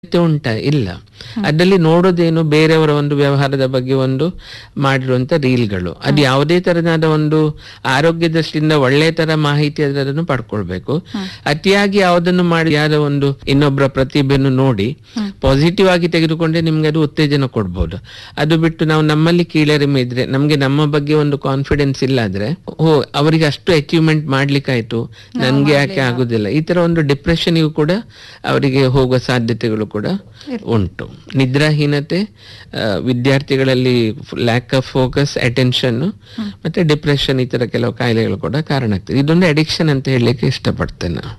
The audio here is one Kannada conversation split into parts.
ಅಗತ್ಯ ಉಂಟಾ ಇಲ್ಲ ಅದರಲ್ಲಿ ನೋಡೋದೇನು ಬೇರೆಯವರ ಒಂದು ವ್ಯವಹಾರದ ಬಗ್ಗೆ ಒಂದು ಮಾಡಿರುವಂತ ರೀಲ್ಗಳು ಅದು ಯಾವುದೇ ತರನಾದ ಒಂದು ಆರೋಗ್ಯ ದೃಷ್ಟಿಯಿಂದ ಒಳ್ಳೆ ತರ ಮಾಹಿತಿ ಅದನ್ನು ಪಡ್ಕೊಳ್ಬೇಕು ಅತಿಯಾಗಿ ಯಾವುದನ್ನು ಮಾಡಿ ಯಾರ ಒಂದು ಇನ್ನೊಬ್ಬರ ಪ್ರತಿಭೆಯನ್ನು ನೋಡಿ ಪಾಸಿಟಿವ್ ಆಗಿ ತೆಗೆದುಕೊಂಡ್ರೆ ನಿಮ್ಗೆ ಅದು ಉತ್ತೇಜನ ಕೊಡ್ಬೋದು ಅದು ಬಿಟ್ಟು ನಾವು ನಮ್ಮಲ್ಲಿ ಕೀಳರಿಮೆ ಇದ್ರೆ ನಮ್ಗೆ ನಮ್ಮ ಬಗ್ಗೆ ಒಂದು ಕಾನ್ಫಿಡೆನ್ಸ್ ಇಲ್ಲ ಆದ್ರೆ ಓ ಅವರಿಗೆ ಅಷ್ಟು ಅಚೀವ್ಮೆಂಟ್ ಮಾಡ್ಲಿಕ್ಕಾಯ್ತು ನನ್ಗೆ ಯಾಕೆ ಆಗುದಿಲ್ಲ ಈ ತರ ಒಂದು ಡಿಪ್ರೆಷನ್ ಕೂಡ ಅವರಿಗೆ ಹೋಗುವ ಸಾಧ್ಯತೆಗಳು ಕೂಡ ಉಂಟು ನಿದ್ರಾಹೀನತೆ ಆ, ವಿದ್ಯಾರ್ಥಿಗಳಲ್ಲಿ ಲ್ಯಾಕ್ ಆಫ್ ಫೋಕಸ್ ಅಟೆನ್ಷನ್ ಮತ್ತೆ ಡಿಪ್ರೆಷನ್ ಈ ತರ ಕೆಲವು ಕಾಯಿಲೆಗಳು ಕೂಡ ಕಾರಣ ಆಗ್ತದೆ ಇದೊಂದು ಅಡಿಕ್ಷನ್ ಅಂತ ಹೇಳಲಿಕ್ಕೆ ಇಷ್ಟಪಡ್ತೇನೆ ನಾನು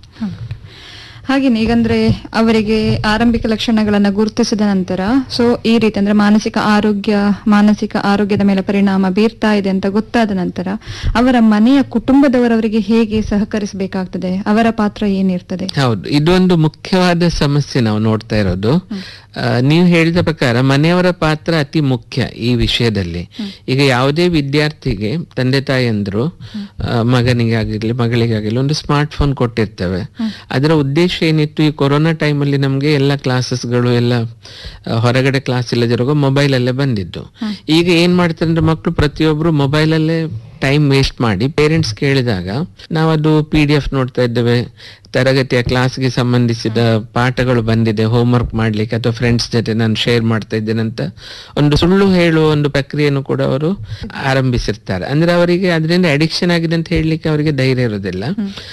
ಹಾಗೇನೆ ಈಗಂದ್ರೆ ಅವರಿಗೆ ಆರಂಭಿಕ ಲಕ್ಷಣಗಳನ್ನ ಗುರುತಿಸಿದ ನಂತರ ಸೊ ಈ ರೀತಿ ಅಂದ್ರೆ ಮಾನಸಿಕ ಆರೋಗ್ಯ ಮಾನಸಿಕ ಆರೋಗ್ಯದ ಮೇಲೆ ಪರಿಣಾಮ ಬೀರ್ತಾ ಇದೆ ಅಂತ ಗೊತ್ತಾದ ನಂತರ ಅವರ ಮನೆಯ ಕುಟುಂಬದವರವರಿಗೆ ಹೇಗೆ ಸಹಕರಿಸಬೇಕಾಗ್ತದೆ ಅವರ ಪಾತ್ರ ಏನಿರ್ತದೆ ಹೌದು ಇದೊಂದು ಮುಖ್ಯವಾದ ಸಮಸ್ಯೆ ನಾವು ನೋಡ್ತಾ ಇರೋದು ಆ, ನೀವು ಹೇಳಿದ ಪ್ರಕಾರ ಮನೆಯವರ ಪಾತ್ರ ಅತಿ ಮುಖ್ಯ ಈ ವಿಷಯದಲ್ಲಿ ಈಗ ಯಾವುದೇ ವಿದ್ಯಾರ್ಥಿಗೆ ತಂದೆ ತಾಯಿಯಂದ್ರು ಆ, ಮಗನಿಗೆ ಆಗಿರ್ಲಿ ಮಗಳಿಗಾಗಿರ್ಲಿ ಒಂದು ಸ್ಮಾರ್ಟ್ ಫೋನ್ ಕೊಟ್ಟಿರ್ತೇವೆ ಅದರ ಉದ್ದೇಶ ಏನಿತ್ತು ಈ ಕೊರೋನಾ ಟೈಮಲ್ಲಿ ನಮ್ಗೆ ಎಲ್ಲ ಕ್ಲಾಸಸ್ಗಳು ಎಲ್ಲ ಆ, ಹೊರಗಡೆ ಕ್ಲಾಸ್ ಇಲ್ಲದಿರುವಾಗ ಮೊಬೈಲ್ ಅಲ್ಲೇ ಬಂದಿದ್ದು ಈಗ ಏನ್ ಮಾಡ್ತಾರೆ ಅಂದ್ರೆ ಮಕ್ಕಳು ಪ್ರತಿಯೊಬ್ರು ಮೊಬೈಲ್ ಅಲ್ಲೇ ಟೈಮ್ ವೇಸ್ಟ್ ಮಾಡಿ ಪೇರೆಂಟ್ಸ್ ಕೇಳಿದಾಗ ನಾವು ಅದು ಪಿ ಡಿ ಎಫ್ ನೋಡ್ತಾ ಇದ್ದೇವೆ ತರಗತಿಯ ಕ್ಲಾಸ್ಗೆ ಸಂಬಂಧಿಸಿದ ಪಾಠಗಳು ಬಂದಿದೆ ಹೋಮ್ವರ್ಕ್ ಮಾಡ್ಲಿಕ್ಕೆ ಅಥವಾ ಫ್ರೆಂಡ್ಸ್ ಜೊತೆ ನಾನು ಶೇರ್ ಮಾಡ್ತಾ ಇದ್ದೇನೆ ಅಂತ ಒಂದು ಸುಳ್ಳು ಹೇಳುವ ಒಂದು ಪ್ರಕ್ರಿಯೆಯನ್ನು ಕೂಡ ಅವರು ಆರಂಭಿಸಿರ್ತಾರೆ ಅಂದ್ರೆ ಅವರಿಗೆ ಅದರಿಂದ ಅಡಿಕ್ಷನ್ ಆಗಿದೆ ಅಂತ ಹೇಳಲಿಕ್ಕೆ ಅವರಿಗೆ ಧೈರ್ಯ ಇರೋದಿಲ್ಲ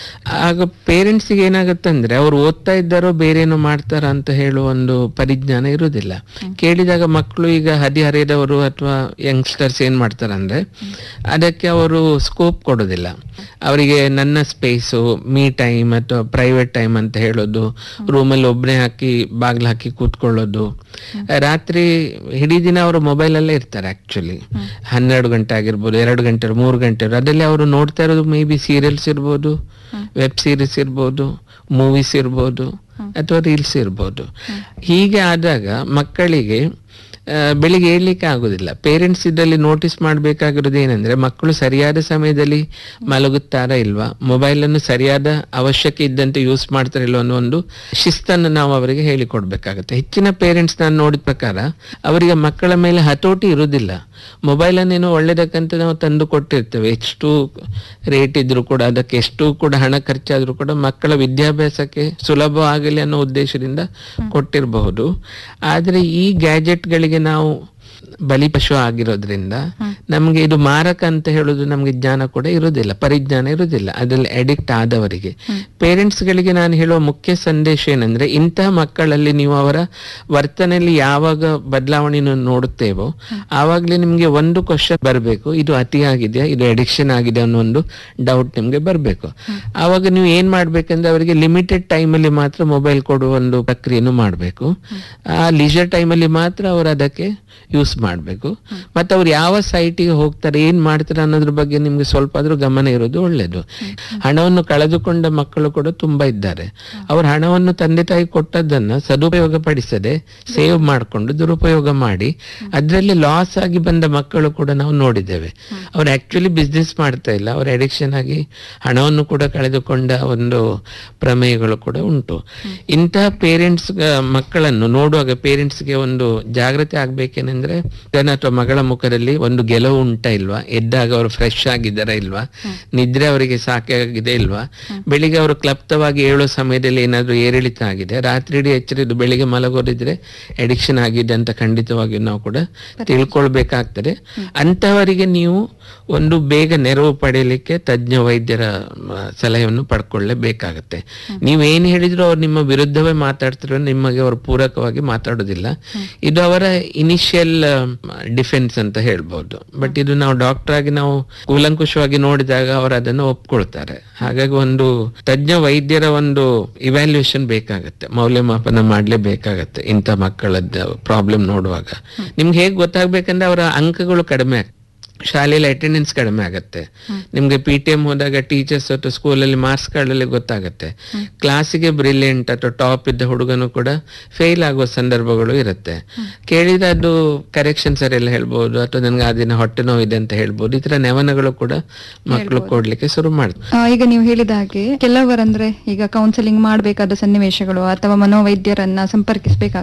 ಆಗ ಪೇರೆಂಟ್ಸ್ ಗೆ ಏನಾಗುತ್ತೆ ಅಂದ್ರೆ ಅವ್ರು ಓದ್ತಾ ಇದ್ದಾರೋ ಬೇರೆ ಏನೋ ಮಾಡ್ತಾರ ಅಂತ ಹೇಳುವ ಒಂದು ಪರಿಜ್ಞಾನ ಇರುವುದಿಲ್ಲ ಕೇಳಿದಾಗ ಮಕ್ಕಳು ಈಗ ಹದಿಹರೆಯದವರು ಅಥವಾ ಯಂಗ್ಸ್ಟರ್ಸ್ ಏನ್ ಮಾಡ್ತಾರೆ ಅಂದ್ರೆ ಅದಕ್ಕೆ ಅವರು ಸ್ಕೋಪ್ ಕೊಡೋದಿಲ್ಲ ಅವರಿಗೆ ನನ್ನ ಸ್ಪೇಸು ಮೀ ಟೈಮ್ ಅಥವಾ ಪ್ರೈವೇಟ್ ಟೈಮ್ ಅಂತ ಹೇಳೋದು ರೂಮಲ್ಲಿ ಒಬ್ಬನೇ ಹಾಕಿ ಬಾಗ್ಲು ಹಾಕಿ ಕೂತ್ಕೊಳ್ಳೋದು ರಾತ್ರಿ ಇಡೀ ದಿನ ಅವರು ಮೊಬೈಲ್ ಅಲ್ಲೇ ಇರ್ತಾರೆ ಆಕ್ಚುಲಿ ಹನ್ನೆರಡು ಗಂಟೆ ಆಗಿರ್ಬೋದು ಎರಡು ಗಂಟೆ ಮೂರು ಗಂಟೆ ಅದರಲ್ಲಿ ಅವರು ನೋಡ್ತಾ ಇರೋದು ಮೇ ಬಿ ಸೀರಿಯಲ್ಸ್ ಇರ್ಬೋದು ವೆಬ್ ಸೀರೀಸ್ ಇರ್ಬೋದು ಮೂವೀಸ್ ಇರ್ಬೋದು ಅಥವಾ ರೀಲ್ಸ್ ಇರ್ಬೋದು ಹೀಗೆ ಆದಾಗ ಮಕ್ಕಳಿಗೆ ಆ, ಬೆಳಿಗ್ಗೆ ಏಳ್ಲಿಕ್ಕೆ ಆಗುದಿಲ್ಲ ಪೇರೆಂಟ್ಸ್ ಇದರಲ್ಲಿ ನೋಟಿಸ್ ಮಾಡಬೇಕಾಗಿರೋದು ಏನಂದ್ರೆ ಮಕ್ಕಳು ಸರಿಯಾದ ಸಮಯದಲ್ಲಿ ಮಲಗುತ್ತಾರಾ ಇಲ್ವಾ ಮೊಬೈಲ್ ಅನ್ನು ಸರಿಯಾದ ಅವಶ್ಯಕ ಇದ್ದಂತೆ ಯೂಸ್ ಮಾಡ್ತಾರ ಇಲ್ವಾ ಅನ್ನೋ ಒಂದು ಶಿಸ್ತನ್ನು ನಾವು ಅವರಿಗೆ ಹೇಳಿಕೊಡ್ಬೇಕಾಗತ್ತೆ ಹೆಚ್ಚಿನ ಪೇರೆಂಟ್ಸ್ ನಾನು ನೋಡಿದ ಪ್ರಕಾರ ಅವರಿಗೆ ಮಕ್ಕಳ ಮೇಲೆ ಹತೋಟಿ ಇರುವುದಿಲ್ಲ ಮೊಬೈಲ್ ಅನ್ನೇನೋ ಒಳ್ಳೇದಕ್ಕಂತ ನಾವು ತಂದು ಕೊಟ್ಟಿರ್ತೇವೆ ಎಷ್ಟು ರೇಟ್ ಇದ್ರು ಕೂಡ ಅದಕ್ಕೆ ಎಷ್ಟು ಕೂಡ ಹಣ ಖರ್ಚಾದ್ರೂ ಕೂಡ ಮಕ್ಕಳ ವಿದ್ಯಾಭ್ಯಾಸಕ್ಕೆ ಸುಲಭ ಆಗಲಿ ಅನ್ನೋ ಉದ್ದೇಶದಿಂದ ಕೊಟ್ಟಿರಬಹುದು ಆದ್ರೆ ಈ ಗ್ಯಾಜೆಟ್ಗಳಿಗೆ ನಾವು ಬಲಿಪಶು ಆಗಿರೋದ್ರಿಂದ ನಮ್ಗೆ ಇದು ಮಾರಕ ಅಂತ ಹೇಳೋದು ನಮ್ಗೆ ಜ್ಞಾನ ಕೂಡ ಇರುವುದಿಲ್ಲ ಪರಿಜ್ಞಾನ ಇರುವುದಿಲ್ಲ ಅದರಲ್ಲಿ ಅಡಿಕ್ಟ್ ಆದವರಿಗೆ ಪೇರೆಂಟ್ಸ್ ಗಳಿಗೆ ನಾನು ಹೇಳುವ ಮುಖ್ಯ ಸಂದೇಶ ಏನಂದ್ರೆ ಇಂತಹ ಮಕ್ಕಳಲ್ಲಿ ನೀವು ಅವರ ವರ್ತನೆಯಲ್ಲಿ ಯಾವಾಗ ಬದಲಾವಣೆಯನ್ನು ನೋಡುತ್ತೇವೋ ಆವಾಗಲೇ ನಿಮ್ಗೆ ಒಂದು ಕ್ವಶನ್ ಬರಬೇಕು ಇದು ಅತಿಯಾಗಿದೆಯಾ ಇದು ಅಡಿಕ್ಷನ್ ಆಗಿದೆ ಅನ್ನೋ ಒಂದು ಡೌಟ್ ನಿಮ್ಗೆ ಬರಬೇಕು ಆವಾಗ ನೀವು ಏನ್ ಮಾಡ್ಬೇಕಂದ್ರೆ ಅವರಿಗೆ ಲಿಮಿಟೆಡ್ ಟೈಮಲ್ಲಿ ಮಾತ್ರ ಮೊಬೈಲ್ ಕೊಡುವ ಒಂದು ಪ್ರಕ್ರಿಯೆಯನ್ನು ಮಾಡಬೇಕು ಆ ಲಿಜರ್ ಟೈಮಲ್ಲಿ ಮಾತ್ರ ಅವರು ಅದಕ್ಕೆ ಯೂಸ್ ಮಾಡಬೇಕು ಮತ್ತೆ ಅವ್ರು ಯಾವ ಸೈಟಿಗೆ ಹೋಗ್ತಾರೆ ಏನ್ ಮಾಡ್ತಾರೆ ಅನ್ನೋದ್ರ ಬಗ್ಗೆ ನಿಮ್ಗೆ ಸ್ವಲ್ಪ ಆದ್ರೂ ಗಮನ ಇರೋದು ಒಳ್ಳೇದು ಹಣವನ್ನು ಕಳೆದುಕೊಂಡ ಮಕ್ಕಳು ಕೂಡ ತುಂಬಾ ಇದ್ದಾರೆ ಅವ್ರ ಹಣವನ್ನು ತಂದೆ ತಾಯಿ ಕೊಟ್ಟದ್ದನ್ನ ಸದುಪಯೋಗ ಪಡಿಸದೆ ಸೇವ್ ಮಾಡಿಕೊಂಡು ದುರುಪಯೋಗ ಮಾಡಿ ಅದರಲ್ಲಿ ಲಾಸ್ ಆಗಿ ಬಂದ ಮಕ್ಕಳು ಕೂಡ ನಾವು ನೋಡಿದ್ದೇವೆ ಅವ್ರು ಆಕ್ಚುಲಿ ಬಿಸ್ನೆಸ್ ಮಾಡ್ತಾ ಇಲ್ಲ ಅವ್ರ ಅಡಿಕ್ಷನ್ ಆಗಿ ಹಣವನ್ನು ಕೂಡ ಕಳೆದುಕೊಂಡ ಒಂದು ಪ್ರಮೇಯಗಳು ಕೂಡ ಉಂಟು ಇಂತಹ ಪೇರೆಂಟ್ಸ್ ಮಕ್ಕಳನ್ನು ನೋಡುವಾಗ ಪೇರೆಂಟ್ಸ್ಗೆ ಒಂದು ಜಾಗೃತಿ ಆಗ್ಬೇಕೇನೆಂದ್ರೆ ಗನ ಅಥವಾ ಮಗಳ ಮುಖದಲ್ಲಿ ಒಂದು ಗೆಲುವು ಉಂಟಾ ಇಲ್ವಾ ಎದ್ದಾಗ ಅವರು ಫ್ರೆಶ್ ಆಗಿದ್ದಾರಾ ಇಲ್ವಾ ನಿದ್ರೆ ಅವರಿಗೆ ಸಾಕಾಗಿದೆ ಇಲ್ವಾ ಬೆಳಿಗ್ಗೆ ಅವರು ಕ್ಲಪ್ತವಾಗಿ ಏಳೋ ಸಮಯದಲ್ಲಿ ಏನಾದ್ರೂ ಏರಿಳಿತ ಆಗಿದೆ ರಾತ್ರಿ ಇಡೀ ಎಚ್ಚರಿದ್ದು ಬೆಳಿಗ್ಗೆ ಮಲಗೋದಿದ್ರೆ ಅಡಿಕ್ಷನ್ ಆಗಿದೆ ಅಂತ ಖಂಡಿತವಾಗಿಯೂ ನಾವು ಕೂಡ ತಿಳ್ಕೊಳ್ಬೇಕಾಗ್ತದೆ ಅಂತಹವರಿಗೆ ನೀವು ಒಂದು ಬೇಗ ನೆರವು ಪಡೆಯಲಿಕ್ಕೆ ತಜ್ಞ ವೈದ್ಯರ ಮ, ಸಲಹೆಯನ್ನು ಪಡ್ಕೊಳ್ಳೇಬೇಕಾಗತ್ತೆ ನೀವು ಏನ್ ಹೇಳಿದ್ರು ಅವ್ರು ನಿಮ್ಮ ವಿರುದ್ಧವೇ ಮಾತಾಡ್ತಾರೆ ನಿಮಗೆ ಅವರು ಪೂರಕವಾಗಿ ಮಾತಾಡೋದಿಲ್ಲ ಇದು ಅವರ ಇನಿಷಿಯಲ್ ಡಿಫೆನ್ಸ್ ಅಂತ ಹೇಳ್ಬೋದು ಬಟ್ ಇದು ನಾವು ಡಾಕ್ಟರ್ ಆಗಿ ನಾವು ಕೂಲಂಕುಷವಾಗಿ ನೋಡಿದಾಗ ಅವರು ಅದನ್ನು ಒಪ್ಕೊಳ್ತಾರೆ ಹಾಗಾಗಿ ಒಂದು ತಜ್ಞ ವೈದ್ಯರ ಒಂದು ಇವ್ಯಾಲ್ಯೂಯೇಷನ್ ಬೇಕಾಗತ್ತೆ ಮೌಲ್ಯಮಾಪನ ಮಾಡ್ಲೇಬೇಕಾಗತ್ತೆ ಇಂಥ ಮಕ್ಕಳದ್ದು ಪ್ರಾಬ್ಲಮ್ ನೋಡುವಾಗ ನಿಮ್ಗೆ ಹೇಗೆ ಗೊತ್ತಾಗ್ಬೇಕಂದ್ರೆ ಅವರ ಅಂಕಗಳು ಕಡಿಮೆ ಆಗ್ತದೆ ಶಾಲೆಯಲ್ಲಿ ಅಟೆಂಡೆನ್ಸ್ ಕಡಿಮೆ ಆಗುತ್ತೆ ನಿಮ್ಗೆ ಪಿ ಟಿ ಎಂ ಹೋದಾಗ ಟೀಚರ್ಸ್ ಅಥವಾ ಸ್ಕೂಲಲ್ಲಿ ಮಾರ್ಕ್ಸ್ ಕಾರ್ಡಲ್ಲಿ ಗೊತ್ತಾಗುತ್ತೆ ಕ್ಲಾಸಿಗೆ ಬ್ರಿಲಿಯಂಟ್ ಅಥವಾ ಟಾಪ್ ಇದ್ದ ಹುಡುಗನು ಕೂಡ ಫೇಲ್ ಆಗುವ ಸಂದರ್ಭಗಳು ಇರುತ್ತೆ ಕೇಳಿದ ಅದು ಕರೆಕ್ಷನ್ ಸರ್ ಎಲ್ಲ ಹೇಳ್ಬೋದು ಅಥವಾ ನನಗೆ ಆ ದಿನ ಹೊಟ್ಟೆ ನೋವಿದೆ ಅಂತ ಹೇಳ್ಬೋದು ಈ ತರ ನೆವನಗಳು ಕೂಡ ಮಕ್ಕಳು ಕೊಡ್ಲಿಕ್ಕೆ ಶುರು ಮಾಡ್ತಾರೆ ಆ, ಈಗ ನೀವು ಹೇಳಿದ ಹಾಗೆ ಕೆಲವರಂದ್ರೆ ಈಗ ಕೌನ್ಸೆಲಿಂಗ್ ಮಾಡಬೇಕಾದ ಸನ್ನಿವೇಶಗಳು ಅಥವಾ ಮನೋವೈದ್ಯರನ್ನ ಸಂಪರ್ಕಿಸಬೇಕಾಗ